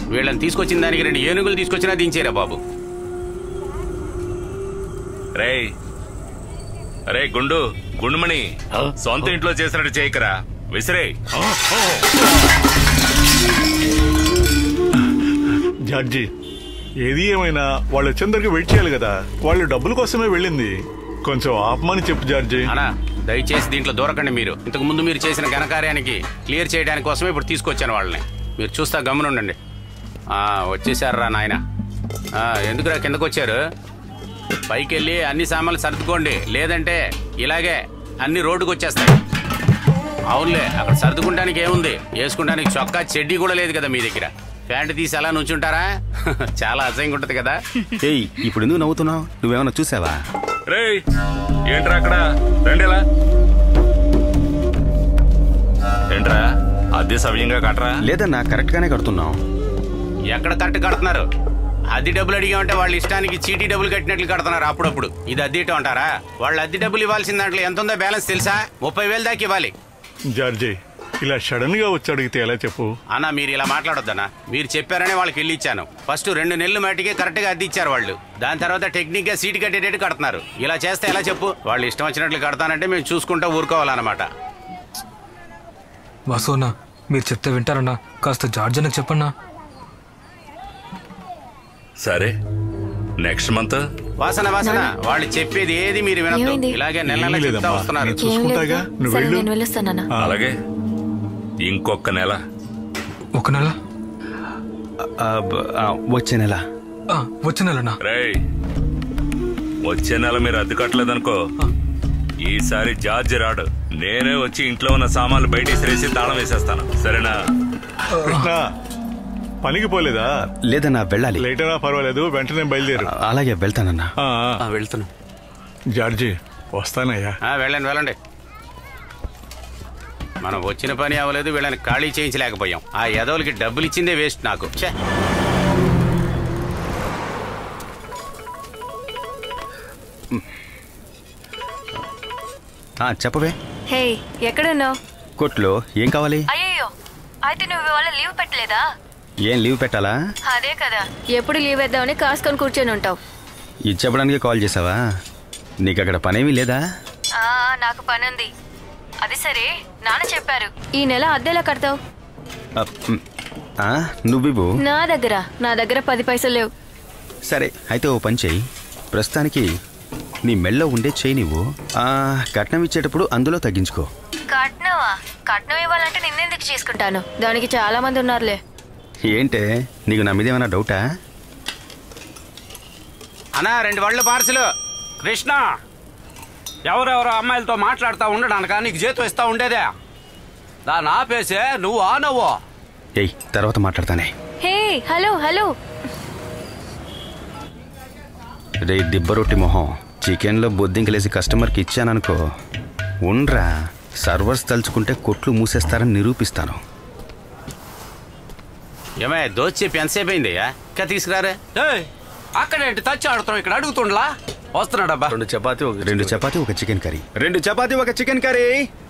వీళ్ళని తీసుకొచ్చిన దానికి రెండు ఏనుగులు తీసుకొచ్చినా దించేరా బాబు రేయ్ రే గుండు గుండుమణి సొంత ఇంట్లో చేసినట్టు చేయకరా విసిరే జడ్జి ఏది ఏమైనా వాళ్ళు వచ్చేందరికి వెయిట్ చేయాలి కదా వాళ్ళు డబ్బుల కోసమే వెళ్ళింది కొంచెం ఆపమని చెప్పు జార్జి అనా దయచేసి దీంట్లో దూరకండి మీరు ఇంతకు ముందు మీరు చేసిన ఘనకార్యానికి క్లియర్ చేయడానికి కోసమే ఇప్పుడు తీసుకొచ్చాను వాళ్ళని మీరు చూస్తా గమనుండండి ఆ, వచ్చేసారురా నాయన ఆ, ఎందుకురా కిందకు వచ్చారు పైకి వెళ్ళి అన్ని సామాన్లు సర్దుకోండి లేదంటే ఇలాగే అన్ని రోడ్డుకు వచ్చేస్తాయి అవునులే అక్కడ సర్దుకుంటానికి ఏముంది వేసుకుంటానికి చొక్కా చెడ్డీ కూడా లేదు కదా మీ దగ్గర ప్యాంటు తీసి అలా నుంచుంటారా చాలా అసహ్యంగా ఉంటుంది కదా ఏయ్ ఇప్పుడు ఎందుకు నవ్వుతున్నావు నువ్వేమన్నా చూసావా రేయ్ ఏంట్రా అక్కడ రండిలా ఏంట్రా అద్దె సవ్యంగా కట్టరా లేదన్నా కరెక్ట్ గానే కడుతున్నావు ఎక్కడ కరెక్ట్ కడుతున్నారు అద్దె డబ్బులు అడిగామంటే వాళ్ళ ఇష్టానికి చీటీ డబ్బులు కట్టినట్లు కడుతున్నారు అప్పుడప్పుడు ఇది అద్దెటం అంటారా వాళ్ళు అద్దె డబ్బులు ఇవ్వాల్సిన దాంట్లో ఎంత ఉందో బ్యాలెన్స్ తెలుసా ముప్పై వేలు దాకా ఇవ్వాలి జార్జి ఇలా సడన్ గా వచ్చి అడిగితే ఎలా చెప్పు అన్న మీరు ఇలా మాట్లాడొద్దన్నా మీరు చెప్పారనే వాళ్ళకి ఇల్లు ఇచ్చాను ఫస్ట్ రెండు నెలలు మట్టికి కరెక్ట్ గా అద్దె ఇచ్చారు వాళ్ళు దాని తర్వాత టెక్నిక్ గా సీటు కట్టేటట్టు కడుతున్నారు ఇలా చేస్తే ఎలా చెప్పు వాళ్ళు ఇష్టం వచ్చినట్లు కడతానంటే మేము చూసుకుంటూ ఊరుకోవాలన్నమాట వాసు అన్న మీరు చెప్తే వింటారన్నా కాస్త జార్జ్ అన్నకు చెప్పన్నా సరే నెక్స్ట్ మంత్ వాసన వాసన వాళ్ళు చెప్పేది ఏది మీరు వినొద్దు ఏమైంది? ఇలాగే నెల నెల ఏమీ చెప్తా లేదమ్మా. వస్తున్నారు నేను చూసుకుంటాగా నువ్వు సరే వెళ్ళు నేను వెళ్ళొస్తానన్నా అలాగే ఇంకొక నెల ఒక నెల ఆ, బ- ఆ, వచ్చే నెల ఆ, వచ్చే నెలనా రేయ్ వచ్చే నెల మీరు అద్దె కట్టలేదనుకో ఈసారి జార్జి రాడు నేనే వచ్చి ఇంట్లో ఉన్న సామాన్లు బయట విసిరేసి తాళం వేసేస్తాను సరేనా కృష్ణ పనికి పోలేదా లేదన్నా వెళ్ళాలి లేట్ అయినా పర్వాలేదు వెంటనే బయలుదేరు ఆ, అలాగే వెళ్తానన్నా ఆ, ఆ. వెళ్తున్నా జార్జి వస్తానయ్యా ఆ, వెళ్ళండి వెళ్ళండి మనం వచ్చిన పని అవ్వలేదు వీళ్ళని ఖాళీ చేయించలేకపోయాం ఆ యదవులకి డబ్బులు ఇచ్చిందే వేస్ట్ నాకు ఛే ఆ, చెప్పవే హే ఎక్కడున్నావు కొట్లో ఏం కావాలి అయ్యో అయితే నువ్వు ఇవాళ లీవ్ పెట్టలేదా ఏం లీవ్ పెట్టాలా అదే కదా ఎప్పుడు లీవ్ వేద్దామని కాసుకొని కూర్చొని ఉంటావు ఇది చెప్పడానికి కాల్ చేసావా నీకు అక్కడ పనేమీ లేదా ఆ, నాకు పని ఉంది అది సరే నాన్న చెప్పారు ఈ నెల అద్దెలా కడతావు ఆ, మ్, ఆ, నువ్వివ్వు నా దగ్గర నా దగ్గర పది పైసలు లేవు సరే అయితే ఓ పని చెయ్యి ప్రస్తుతానికి నీ మెళ్ళో ఉండే చేయి నువ్వు ఆ, కట్నం ఇచ్చేటప్పుడు అందులో తగ్గించుకో కట్నవా కట్నం ఇవ్వాలంటే నిన్నెందుకు చేసుకుంటాను దానికి చాలా మంది ఉన్నారులే ఏంటే నీకు నా మీద ఏమైనా డౌటా అన్నా రెండు వడ్ల పార్సలు కృష్ణ ఎవరెవరో అమ్మాయిలతో మాట్లాడుతూ ఉండడానిక నీకు జీతం ఇస్తా ఉండేదే దాన్ని ఆపేసే నువ్వు ఆ నవ్వు ఏయ్ తర్వాత మాట్లాడతానే హే హలో హలో రే దిబ్బరొట్టి మొహం చికెన్లో బొద్దింకలేసి కస్టమర్కి ఇచ్చాననుకో ఉండ్రా సర్వర్స్ తలుచుకుంటే కొట్లు మూసేస్తారని నిరూపిస్తాను ఏమే దోచి చెప్పి ఎంతసేపు అయింది ఇంకా తీసుకురారే ఏయ్, అక్కడేంటి తచ్చి ఆడుతున్నావు ఇక్కడ అడుగుతుండలా వస్తున్నాడబ్బా రెండు చపాతి ఒక రెండు చపాతి ఒక చికెన్ కర్రీ రెండు చపాతి ఒక చికెన్ కర్రీ